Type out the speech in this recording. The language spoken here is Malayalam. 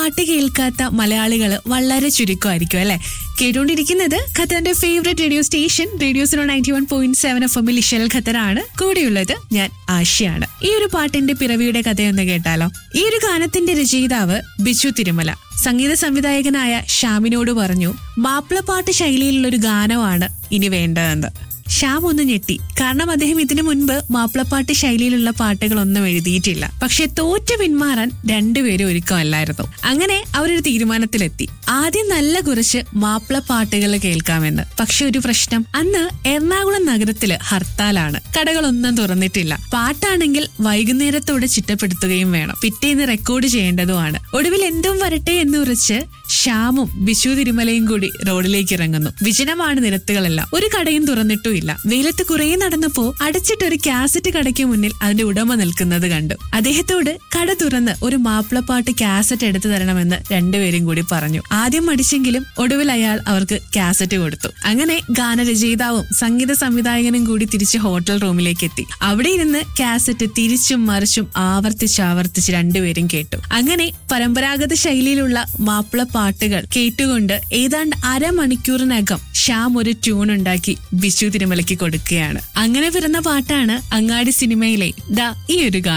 പാട്ട് കേൾക്കാത്ത മലയാളികൾ വളരെ ചുരുക്കമായിരിക്കും അല്ലെ കേട്ടുകൊണ്ടിരിക്കുന്നത് ഖത്തറിന്റെ favourite radio station radio zero ninety one point seven F എമ്മിൽ ഇഷൽ ഖത്തറാണ് കൂടെയുള്ളത് ഞാൻ ആശയാണ് ഈ ഒരു പാട്ടിന്റെ പിറവിയുടെ കഥയൊന്ന് കേട്ടാലോ ഈ ഒരു ഗാനത്തിന്റെ രചയിതാവ് ബിജു തിരുമല സംഗീത സംവിധായകനായ ഷ്യാമിനോട് പറഞ്ഞു മാപ്പിളപ്പാട്ട് ശൈലിയിലുള്ള ഒരു ഗാനമാണ് ഇനി വേണ്ടതെന്ന് ശ്യാം ഒന്ന് ഞെട്ടി കാരണം അദ്ദേഹം ഇതിനു മുൻപ് മാപ്പിളപ്പാട്ട് ശൈലിയിലുള്ള പാട്ടുകളൊന്നും എഴുതിയിട്ടില്ല പക്ഷെ തോറ്റു പിന്മാറാൻ രണ്ടുപേരും ഒരുക്കമല്ലായിരുന്നു അങ്ങനെ അവരൊരു തീരുമാനത്തിലെത്തി ആദ്യം നല്ല കുറച്ച് മാപ്പിളപ്പാട്ടുകൾ കേൾക്കാമെന്ന് പക്ഷെ ഒരു പ്രശ്നം അന്ന് എറണാകുളം നഗരത്തില് ഹർത്താലാണ് കടകളൊന്നും തുറന്നിട്ടില്ല പാട്ടാണെങ്കിൽ വൈകുന്നേരത്തോടെ ചിട്ടപ്പെടുത്തുകയും വേണം പിറ്റേന്ന് റെക്കോർഡ് ചെയ്യേണ്ടതുമാണ് ഒടുവിൽ എന്തും വരട്ടെ എന്ന് ഉറച്ച് ശ്യാമും ബിശു തിരുമലയും കൂടി റോഡിലേക്ക് ഇറങ്ങുന്നു വിജനമാണ് നിരത്തുകളെല്ലാം ഒരു കടയും തുറന്നിട്ടുമില്ല വെയിലത്ത് കുറെ നടന്നപ്പോ അടച്ചിട്ടൊരു കാസറ്റ് കടയ്ക്ക് മുന്നിൽ അതിന്റെ ഉടമ നിൽക്കുന്നത് കണ്ടു അദ്ദേഹത്തോട് കട തുറന്ന് ഒരു മാപ്പിളപ്പാട്ട് കാസറ്റ് എടുത്തു തരണമെന്ന് രണ്ടുപേരും കൂടി പറഞ്ഞു ആദ്യം മടിച്ചെങ്കിലും ഒടുവിൽ അയാൾ അവർക്ക് കാസറ്റ് കൊടുത്തു അങ്ങനെ ഗാനരചയിതാവും സംഗീത സംവിധായകനും കൂടി തിരിച്ച് ഹോട്ടൽ റൂമിലേക്ക് എത്തി അവിടെ ഇരുന്ന് കാസറ്റ് തിരിച്ചും മറിച്ചും ആവർത്തിച്ച് ആവർത്തിച്ച് രണ്ടുപേരും കേട്ടു അങ്ങനെ പരമ്പരാഗത ശൈലിയിലുള്ള മാപ്പിള പാട്ടുകൾ കേട്ടുകൊണ്ട് ഏതാണ്ട് അരമണിക്കൂറിനകം ശ്യാം ഒരു ട്യൂൺ ഉണ്ടാക്കി ബിശു തിരുമലയ്ക്ക് കൊടുക്കുകയാണ് അങ്ങനെ പിറന്ന പാട്ടാണ് അങ്ങാടി സിനിമയിലെ ദാ ഈ ഒരു ഗാനം